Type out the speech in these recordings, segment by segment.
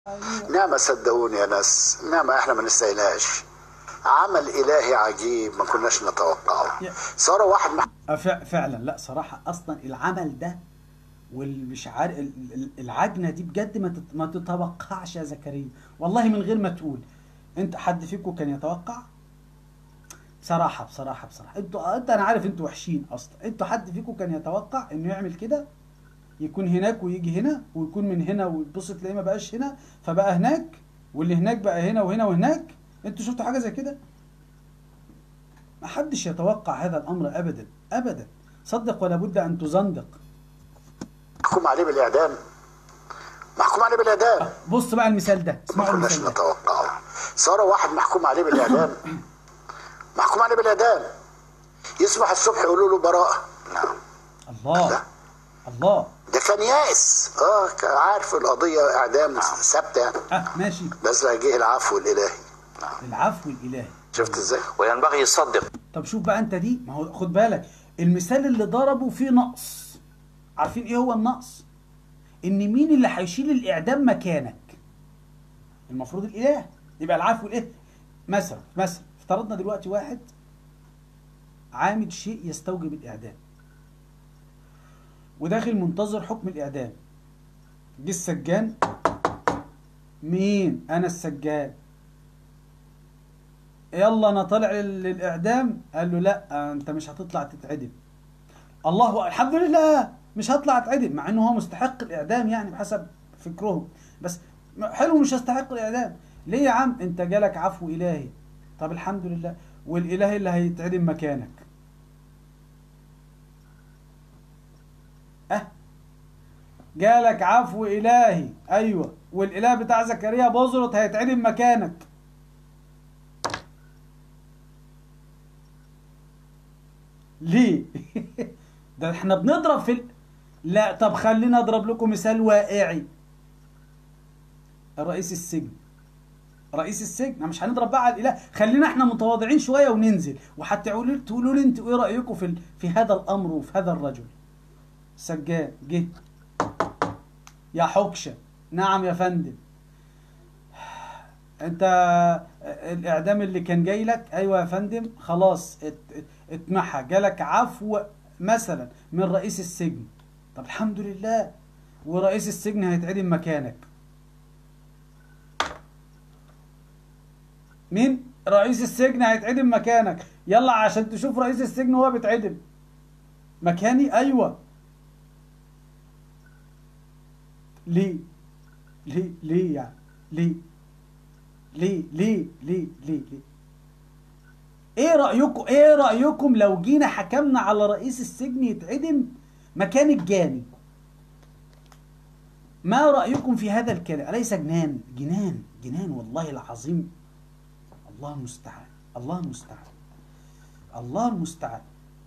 نعمة صدقوني يا ناس نعمة احنا ما نستاهلهاش عمل إلهي عجيب ما كناش نتوقعه يا- صار واحد مح... أه فع- فعلا لا صراحة أصلا العمل ده والمش عارف ال- ال- العجنة دي بجد ما تت- ما تتوقعش يا زكريا والله من غير ما تقول أنت حد فيكم كان يتوقع؟ بصراحة بصراحة بصراحة انتوا انت انا عارف انتوا وحشين اصلا انتوا حد فيكم كان يتوقع انه يعمل كده يكون هناك ويجي هنا ويكون من هنا وتبص تلاقيه ما بقاش هنا فبقى هناك واللي هناك بقى هنا وهنا وهناك انتوا شفتوا حاجة زي كده ما حدش يتوقع هذا الامر ابدا ابدا صدق ولا بد ان تزندق محكوم عليه بالإعدام محكوم عليه بالإعدام بص بقى المثال ده ما اسمعوا كناش المثال ده نتوقعه صار واحد محكوم عليه بالإعدام محكوم عليه بالإعدام يصبح الصبح يقولوا له براءة نعم الله الله ده كان يائس اه كان عارف القضية إعدام ثابتة يعني اه ماشي بس جه العفو الإلهي العفو الالهي شفت ازاي؟ وينبغي يصدق طب شوف بقى انت دي ما هو خد بالك المثال اللي ضربه فيه نقص عارفين ايه هو النقص ان مين اللي هيشيل الاعدام مكانك المفروض الاله يبقى العفو الايه مثلا مثلا افترضنا دلوقتي واحد عامل شيء يستوجب الاعدام وداخل منتظر حكم الاعدام جه السجان مين انا السجان يلا انا طالع لل- للاعدام قال له لا انت مش هتطلع تتعدم الله الحمد لله مش هطلع اتعدم مع انه هو مستحق الاعدام يعني بحسب فكرهم بس م- حلو مش هستحق الاعدام ليه يا عم انت جالك عفو الهي طب الحمد لله والاله اللي هيتعدم مكانك اه جالك عفو الهي ايوه والاله بتاع زكريا بزرط هيتعدم مكانك ليه؟ ده احنا بنضرب في ال... لا طب خلينا اضرب لكم مثال واقعي رئيس السجن رئيس السجن احنا مش هنضرب بقى على الاله خلينا احنا متواضعين شويه وننزل وحتى تقولوا تقولوا لي انتوا ايه رايكم في ال... في هذا الامر وفي هذا الرجل سجان جه يا حكشه نعم يا فندم انت الاعدام اللي كان جاي لك ايوه يا فندم خلاص ات- ات- اتمحى جالك عفو مثلا من رئيس السجن طب الحمد لله ورئيس السجن هيتعدم مكانك مين رئيس السجن هيتعدم مكانك يلا عشان تشوف رئيس السجن وهو بيتعدم مكاني ايوه ليه ليه ليه يعني ليه ليه ليه ليه ليه ليه ايه رايكم ايه رايكم لو جينا حكمنا على رئيس السجن يتعدم مكان الجاني ما رايكم في هذا الكلام اليس جنان جنان جنان والله العظيم الله المستعان الله المستعان الله المستعان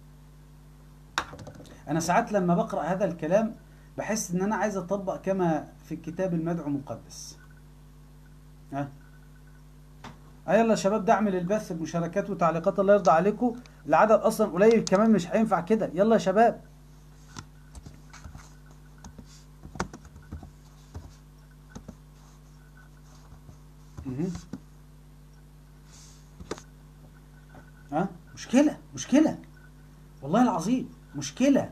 انا ساعات لما بقرا هذا الكلام بحس ان انا عايز اطبق كما في الكتاب المدعو مقدس ها اه يلا يا شباب دعم للبث بمشاركات وتعليقات الله يرضى عليكم العدد اصلا قليل كمان مش هينفع كده يلا يا شباب مهم. ها مشكلة مشكلة والله العظيم مشكلة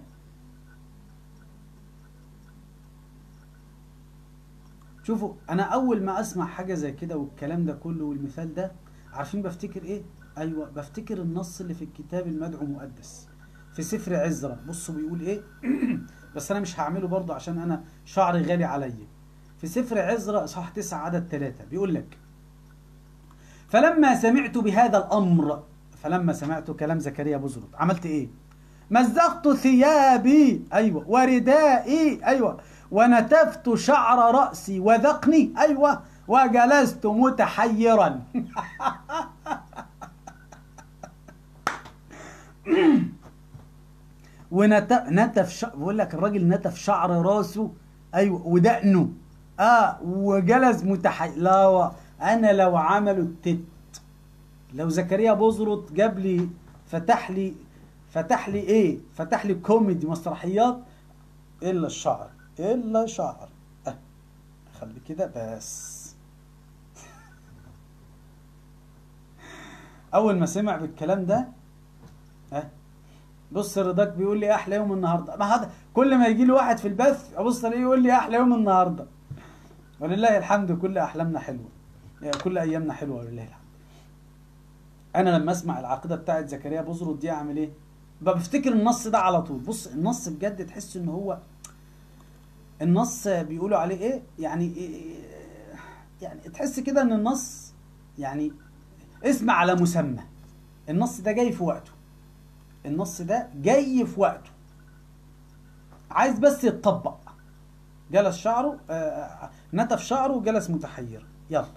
شوفوا انا اول ما اسمع حاجه زي كده والكلام ده كله والمثال ده عارفين بفتكر ايه ايوه بفتكر النص اللي في الكتاب المدعو مقدس في سفر عزرا بصوا بيقول ايه بس انا مش هعمله برضه عشان انا شعري غالي عليا في سفر عزرا اصحاح 9 عدد 3 بيقول لك فلما سمعت بهذا الامر فلما سمعت كلام زكريا بزرط عملت ايه مزقت ثيابي ايوه وردائي ايوه ونتفت شعر راسي وذقني ايوه وجلست متحيرا ونتف ش... بقول لك الراجل نتف شعر راسه ايوه ودقنه اه وجلس متحير لا و... انا لو عملوا التت لو زكريا بزرط جاب لي فتح لي فتح لي ايه فتح لي كوميدي مسرحيات الا الشعر الا شعر أه. خلي كده بس اول ما سمع بالكلام ده ها بص رضاك بيقول لي احلى يوم النهارده ما هذا كل ما يجي لي واحد في البث ابص الاقيه يقول لي احلى يوم النهارده ولله الحمد كل احلامنا حلوه يعني كل ايامنا حلوه ولله الحمد انا لما اسمع العقيده بتاعت زكريا بزرط دي اعمل ايه ببقى بفتكر النص ده على طول بص النص بجد تحس ان هو النص بيقولوا عليه ايه يعني إيه يعني تحس كده ان النص يعني اسم على مسمى النص ده جاي في وقته النص ده جاي في وقته عايز بس يتطبق جلس شعره آه، نتف شعره وجلس متحير يلا